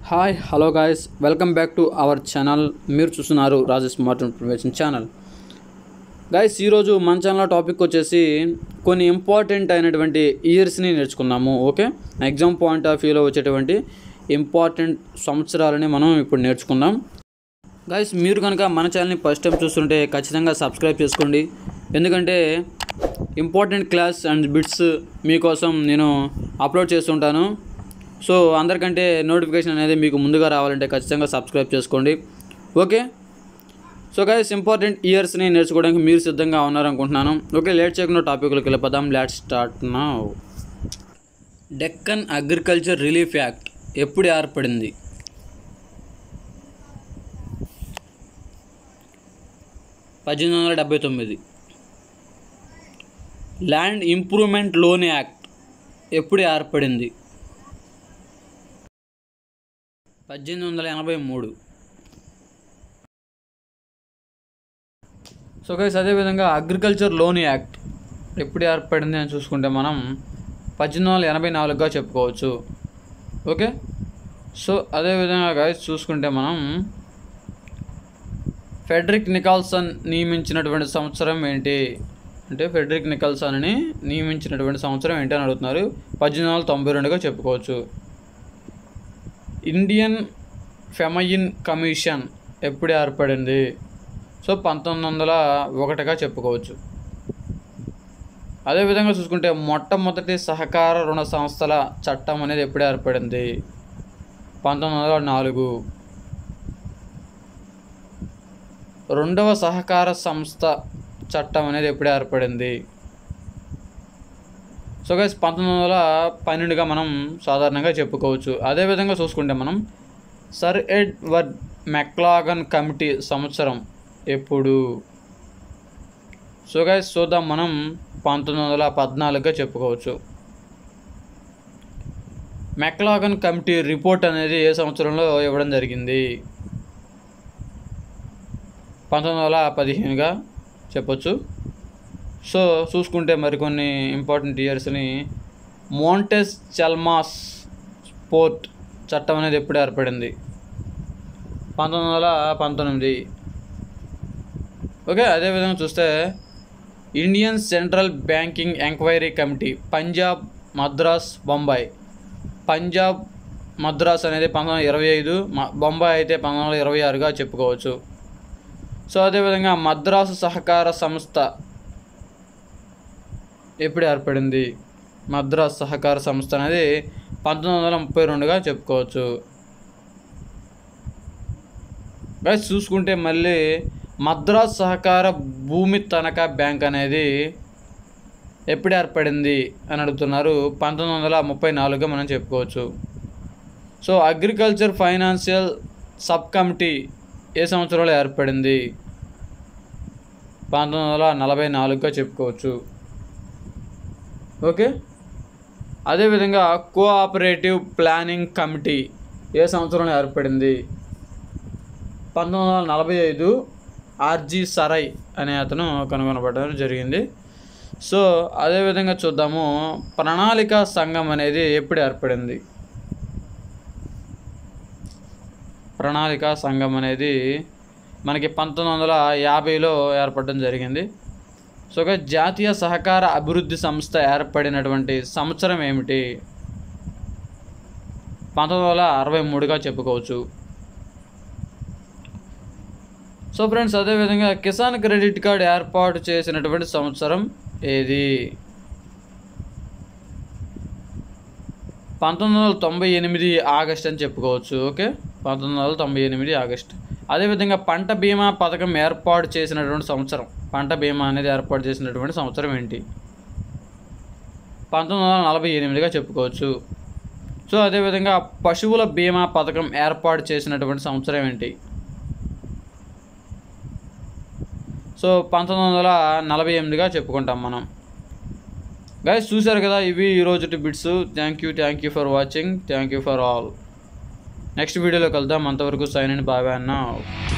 hi hello guys welcome back to our channel మీరు చూస్తున్నారు Rajesh smart information channel guys ఈరోజు మన ఛానల్ టాపిక్ వచ్చేసి కొన్ని ఇంపార్టెంట్ అయినటువంటి ఇయర్స్ని నేర్చుకుందాము ఓకే ఎగ్జామ్ పాయింట్ ఆఫ్ వ్యూలో వచ్చేటువంటి ఇంపార్టెంట్ సంవత్సరాలని మనం ఇప్పుడు నేర్చుకుందాం గాయస్ మీరు కనుక మన ఛానల్ని ఫస్ట్ టైం చూస్తుంటే ఖచ్చితంగా సబ్స్క్రైబ్ చేసుకోండి ఎందుకంటే ఇంపార్టెంట్ క్లాస్ అండ్ బిట్స్ మీకోసం నేను అప్లోడ్ చేస్తుంటాను సో అందరికంటే నోటిఫికేషన్ అనేది మీకు ముందుగా రావాలంటే ఖచ్చితంగా సబ్స్క్రైబ్ చేసుకోండి ఓకే సో గైస్ ఇంపార్టెంట్ ఇయర్స్ని నేర్చుకోవడానికి మీరు సిద్ధంగా ఉన్నారనుకుంటున్నాను ఓకే లేట్ చేయకుండా టాపిక్లోకి వెళ్ళిపోదాం లేట్ స్టార్ట్ నా డెక్కన్ అగ్రికల్చర్ రిలీఫ్ యాక్ట్ ఎప్పుడు ఏర్పడింది పద్దెనిమిది వందల డెబ్బై తొమ్మిది ల్యాండ్ ఇంప్రూవ్మెంట్ లోన్ యాక్ట్ ఎప్పుడు ఏర్పడింది పద్దెనిమిది వందల ఎనభై మూడు సో గైస్ అదేవిధంగా అగ్రికల్చర్ లోన్ యాక్ట్ ఎప్పుడు ఏర్పడింది అని చూసుకుంటే మనం పద్దెనిమిది వందల ఎనభై నాలుగుగా చెప్పుకోవచ్చు ఓకే సో అదేవిధంగా గైస్ చూసుకుంటే మనం ఫెడరిక్ నికాల్సన్ నియమించినటువంటి సంవత్సరం ఏంటి అంటే ఫెడరిక్ నికల్సన్ని నియమించినటువంటి సంవత్సరం ఏంటి అని అడుగుతున్నారు పద్దెనిమిది వందల తొంభై రెండుగా చెప్పుకోవచ్చు ఇండియన్ ఫెమయిన్ కమిషన్ ఎప్పుడు ఏర్పడింది సో పంతొమ్మిది వందల ఒకటిగా చెప్పుకోవచ్చు అదేవిధంగా చూసుకుంటే మొట్టమొదటి సహకార రుణ సంస్థల చట్టం అనేది ఎప్పుడు ఏర్పడింది పంతొమ్మిది వందల నాలుగు రెండవ సహకార సంస్థ చట్టం అనేది ఎప్పుడు ఏర్పడింది సో గైస్ పంతొమ్మిది వందల పన్నెండుగా మనం సాధారణంగా చెప్పుకోవచ్చు అదేవిధంగా చూసుకుంటే మనం సర్ ఎడ్వర్డ్ మెక్లాగన్ కమిటీ సంవత్సరం ఎప్పుడు సో గైస్ చూద్దాం మనం పంతొమ్మిది వందల పద్నాలుగుగా చెప్పుకోవచ్చు మెక్లాగన్ కమిటీ రిపోర్ట్ అనేది ఏ సంవత్సరంలో ఇవ్వడం జరిగింది పంతొమ్మిది వందల పదిహేనుగా చెప్పొచ్చు సో చూసుకుంటే మరికొన్ని ఇంపార్టెంట్ ఇయర్స్ని మోంటెస్ చల్మాస్ స్పోర్ట్ చట్టం అనేది ఎప్పుడు ఏర్పడింది పంతొమ్మిది వందల పంతొమ్మిది ఓకే అదేవిధంగా చూస్తే Indian central banking enquiry committee Punjab Madras Bombay Punjab Madras అనేది పంతొమ్మిది వందల ఇరవై ఐదు బొంబాయి అయితే పంతొమ్మిది వందల ఇరవై ఆరుగా చెప్పుకోవచ్చు సో అదేవిధంగా మద్రాసు సహకార సంస్థ ఎప్పుడు ఏర్పడింది మద్రాస్ సహకార సంస్థ అనేది పంతొమ్మిది వందల ముప్పై రెండుగా చెప్పుకోవచ్చు గైస్ చూసుకుంటే మళ్ళీ మద్రాస్ సహకార భూమి తనఖా బ్యాంక్ అనేది ఎప్పుడు ఏర్పడింది అని అడుగుతున్నారు పంతొమ్మిది వందల ముప్పై నాలుగుగా మనం చెప్పుకోవచ్చు so agriculture financial sub committee ఏ సంవత్సరంలో ఏర్పడింది పంతొమ్మిది వందల నలభై నాలుగుగా చెప్పుకోవచ్చు ఓకే అదేవిధంగా కోఆపరేటివ్ ప్లానింగ్ కమిటీ ఏ సంవత్సరంలో ఏర్పడింది పంతొమ్మిది వందల నలభై ఐదు ఆర్జీ సరై అనే అతను కనుగొనబడడం జరిగింది సో అదేవిధంగా చూద్దాము ప్రణాళిక సంఘం అనేది ఎప్పుడు ఏర్పడింది ప్రణాళిక సంఘం అనేది మనకి పంతొమ్మిది వందల యాభైలో ఏర్పడడం జరిగింది సో ఒక జాతీయ సహకార అభివృద్ధి సంస్థ ఏర్పడినటువంటి సంవత్సరం ఏమిటి పంతొమ్మిది వందల అరవై మూడుగా చెప్పుకోవచ్చు సో ఫ్రెండ్స్ అదేవిధంగా కిసాన్ క్రెడిట్ కార్డ్ ఏర్పాటు చేసినటువంటి సంవత్సరం ఏది పంతొమ్మిది వందల తొంభై ఎనిమిది ఆగస్ట్ అని చెప్పుకోవచ్చు ఓకే పంతొమ్మిది వందల తొంభై ఎనిమిది ఆగస్ట్ అదేవిధంగా పంట బీమా పథకం ఏర్పాటు చేసినటువంటి సంవత్సరం పంట బీమా అనేది ఏర్పాటు చేసినటువంటి సంవత్సరం ఏంటి పంతొమ్మిది వందల నలభై ఎనిమిదిగా చెప్పుకోవచ్చు సో అదేవిధంగా పశువుల బీమా పథకం ఏర్పాటు చేసినటువంటి సంవత్సరం ఏంటి సో పంతొమ్మిది వందల నలభై ఎనిమిదిగా చెప్పుకుంటాం మనం గైస్ చూశారు కదా ఇవి ఈరోజు bits thank you thank you for watching thank you for all next వీడియోలో కలుద్దాం అంతవరకు సైన్ అండ్ బాగా అన్న